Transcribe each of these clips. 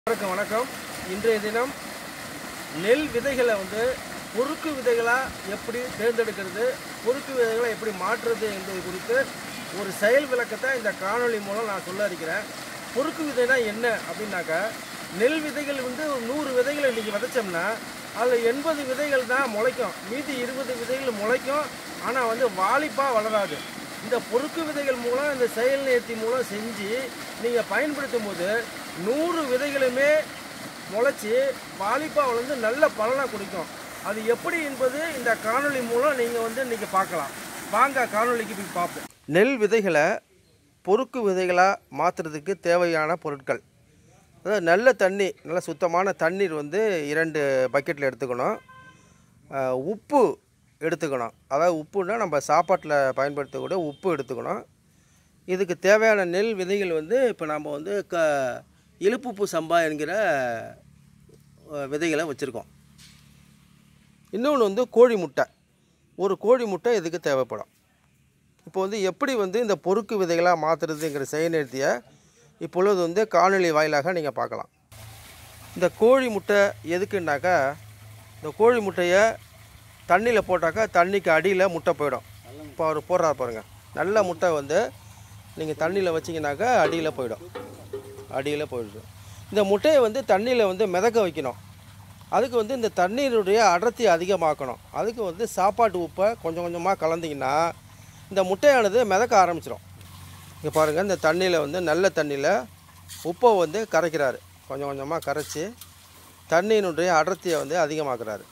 வணக்கம் வணக்கம் இன்றைய தினம் நெல் விதைகளை வந்து பொறுக்கு விதைகளாக எப்படி தேர்ந்தெடுக்கிறது பொறுக்கு விதைகளை எப்படி மாற்றுறது என்பது குறித்து ஒரு செயல் விளக்கத்தை இந்த காணொளி மூலம் நான் சொல்ல இருக்கிறேன் பொறுக்கு விதைனா என்ன அப்படின்னாக்கா நெல் விதைகள் வந்து ஒரு நூறு விதைகளை இன்றைக்கி விதைச்சோம்னா அதில் எண்பது விதைகள் தான் முளைக்கும் மீதி இருபது விதைகள் முளைக்கும் ஆனால் வந்து வாலிப்பாக வளராது இந்த பொறுக்கு விதைகள் மூலம் இந்த செயல் நேர்த்தி மூலம் செஞ்சு நீங்கள் பயன்படுத்தும் போது நூறு விதைகளுமே முளைச்சி வாலிப்பாக வளர்ந்து நல்ல பலனை கொடுக்கும் அது எப்படி என்பது இந்த காணொளி மூலம் நீங்கள் வந்து இன்றைக்கி பார்க்கலாம் வாங்க காணொளிக்கு போய் பார்ப்போம் நெல் விதைகளை பொறுக்கு விதைகளாக மாற்றுறதுக்கு தேவையான பொருட்கள் அதாவது நல்ல தண்ணி நல்ல சுத்தமான தண்ணீர் வந்து இரண்டு பக்கெட்டில் எடுத்துக்கணும் அஹ், உப்பு எடுத்துக்கணும் அதாவது உப்புன்னா நம்ம சாப்பாட்டில் பயன்படுத்தக்கூடிய உப்பு எடுத்துக்கணும் இதுக்கு தேவையான நெல் விதைகள் வந்து இப்போ நம்ம வந்து க இழுப்புப்பு சம்பா என்கிற அஹ், விதைகளை வச்சுருக்கோம் இன்னொன்று வந்து கோழி முட்டை ஒரு கோழி முட்டை இதுக்கு தேவைப்படும் இப்போ வந்து எப்படி வந்து இந்த பொறுக்கு விதைகளாக மாற்றுறதுங்கிற செயல்நிறுத்தியை இப்பொழுது வந்து காணொளி வாயிலாக நீங்கள் பார்க்கலாம் இந்த கோழி முட்டை எதுக்குன்னாக்கா இந்த கோழி முட்டையை தண்ணியில் போட்டாக்கா தண்ணிக்கு அடியில் முட்டை போயிடும் இப்போ அவர் போடுறாரு பாருங்கள் நல்ல முட்டை வந்து நீங்கள் தண்ணியில் வச்சிங்கனாக்கா அடியில் போயிடும் அடியில் போயிடுது இந்த முட்டையை வந்து தண்ணியில் வந்து மிதக்க வைக்கணும் அதுக்கு வந்து இந்த தண்ணீருடைய அடர்த்தி அதிகமாக்கணும் அதுக்கு வந்து சாப்பாட்டு உப்பை கொஞ்சம் கொஞ்சமாக கலந்தீங்கன்னா இந்த முட்டையானது மிதக்க ஆரம்பிச்சிடும் இங்கே பாருங்கள் இந்த தண்ணியில் வந்து நல்ல தண்ணியில் உப்பை வந்து கரைக்கிறாரு கொஞ்சம் கொஞ்சமாக கரைச்சி தண்ணியினுடைய அடர்த்தியை வந்து அதிகமாக்குறாரு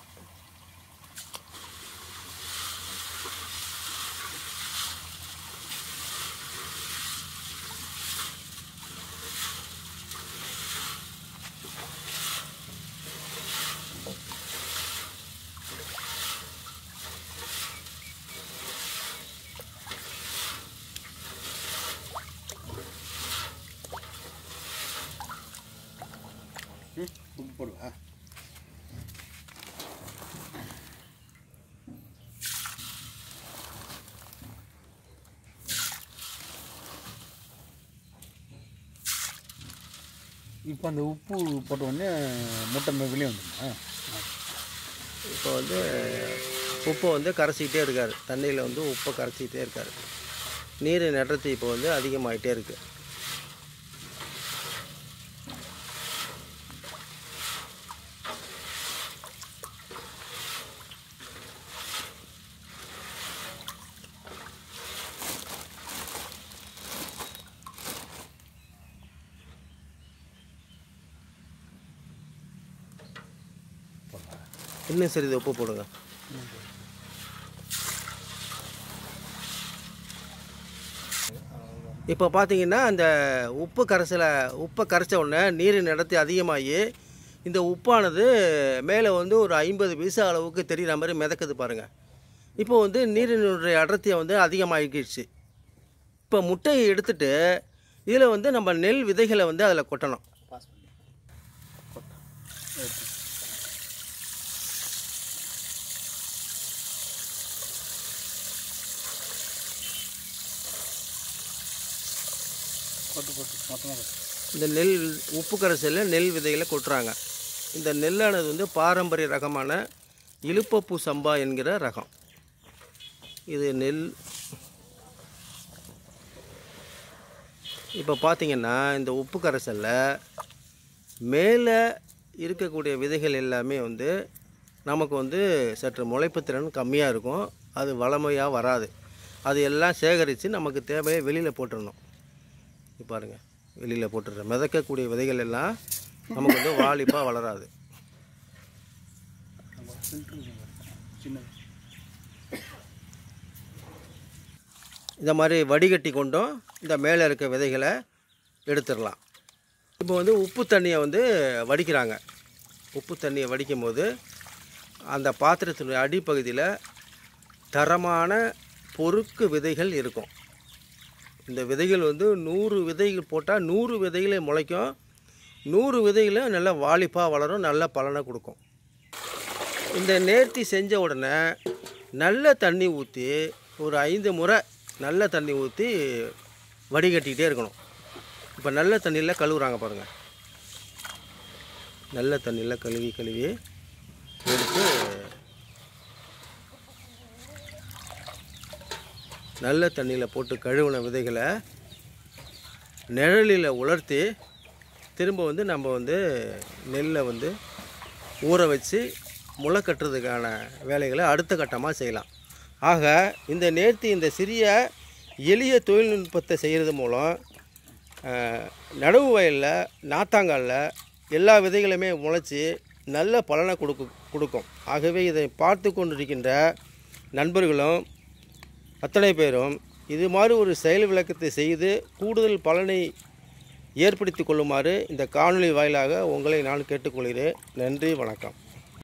உப்பு போடுவா இப்போ அந்த உப்பு போட்ட உடனே முட்டை மே- வெளியே வந்துடுமா இப்போ வந்து உப்பை வந்து கரைச்சிக்கிட்டே இருக்கார் தண்ணியில் வந்து உப்பை கரைச்சிக்கிட்டே இருக்கார் நீரின் அடர்த்தி இப்போ வந்து அதிகமாகிட்டே இருக்குது இன்னும் சிறிது உப்பு போடுங்க இப்போ பார்த்தீங்கன்னா அந்த உப்பு கரைசலை உப்பை கரைச்ச உடனே நீரின் அடர்த்தி அதிகமாகி இந்த உப்பானது மேலே வந்து ஒரு ஐம்பது பைசா அளவுக்கு தெரிகிற மாதிரி மிதக்குது பாருங்கள் இப்போ வந்து நீரினுடைய அடர்த்தியை வந்து அதிகமாகிடுச்சு இப்போ முட்டையை எடுத்துட்டு இதில் வந்து நம்ம நெல் விதைகளை வந்து அதில் கொட்டணும் பாஸ் பண்ணி கொட்டு கொட்டு மொத்தமாக கொட்டு இந்த நெல் உப்பு கரைசலில் நெல் விதைகளை கொட்டுறாங்க இந்த நெல்லானது வந்து பாரம்பரிய ரகமான இழுப்பப்பூ சம்பா என்கிற ரகம் இது நெல் இப்போ பார்த்தீங்கன்னா இந்த உப்பு கரைசலில் மேலே இருக்கக்கூடிய விதைகள் எல்லாமே வந்து நமக்கு வந்து சற்று முளைப்பு திறன் கம்மியாக இருக்கும் அது வளமையாக வராது அது எல்லாம் சேகரித்து நமக்கு தேவையை வெளியில் போட்டுடணும் இப்போ பாருங்க வெளியில் போட்டுடுறேன் மிதக்கக்கூடிய விதைகள் எல்லாம் நமக்கு வந்து வாலிப்பாக வளராது நம்ம ஃபில்ட்ரு சின்னது இந்த மாதிரி வடிகட்டி கொண்டும் இந்த மேலே இருக்க விதைகளை எடுத்துடலாம் இப்போ வந்து உப்பு தண்ணியை வந்து வடிக்கிறாங்க உப்பு தண்ணியை வடிக்கும் போது அந்த பாத்திரத்தினுடைய அடிப்பகுதியில் தரமான பொறுக்கு விதைகள் இருக்கும் இந்த விதைகள் வந்து நூறு விதைகள் போட்டால் நூறு விதைகளே முளைக்கும் நூறு விதைகளும் நல்ல வாலிப்பாக வளரும் நல்ல பலனை கொடுக்கும் இந்த நேர்த்தி செஞ்ச உடனே நல்ல தண்ணி ஊற்றி ஒரு ஐந்து முறை நல்ல தண்ணி ஊற்றி வடிகட்டிக்கிட்டே இருக்கணும் இப்போ நல்ல தண்ணியில் கழுவுறாங்க பாருங்கள் நல்ல தண்ணியில் கழுவி கழுவி எடுத்து நல்ல தண்ணியில் போட்டு கழுவின விதைகளை நிழலில் உலர்த்தி திரும்ப வந்து நம்ம வந்து நெல்லை வந்து ஊற வச்சு முளை கட்டுறதுக்கான வேலைகளை அடுத்த கட்டமாக செய்யலாம் ஆக இந்த நேர்த்தி இந்த சிறிய எளிய தொழில்நுட்பத்தை செய்கிறது மூலம் அஹ், நடவு வயலில் நாத்தாங்காலில் எல்லா விதைகளுமே முளைச்சி நல்ல பலனை கொடுக்கு கொடுக்கும் ஆகவே இதை பார்த்து கொண்டிருக்கின்ற நண்பர்களும் அத்தனை பேரும் இது மாதிரி ஒரு செயல் விளக்கத்தை செய்து கூடுதல் பலனை ஏற்படுத்தி கொள்ளுமாறு இந்த காணொளி வாயிலாக உங்களை நான் கேட்டுக்கொள்கிறேன் நன்றி வணக்கம்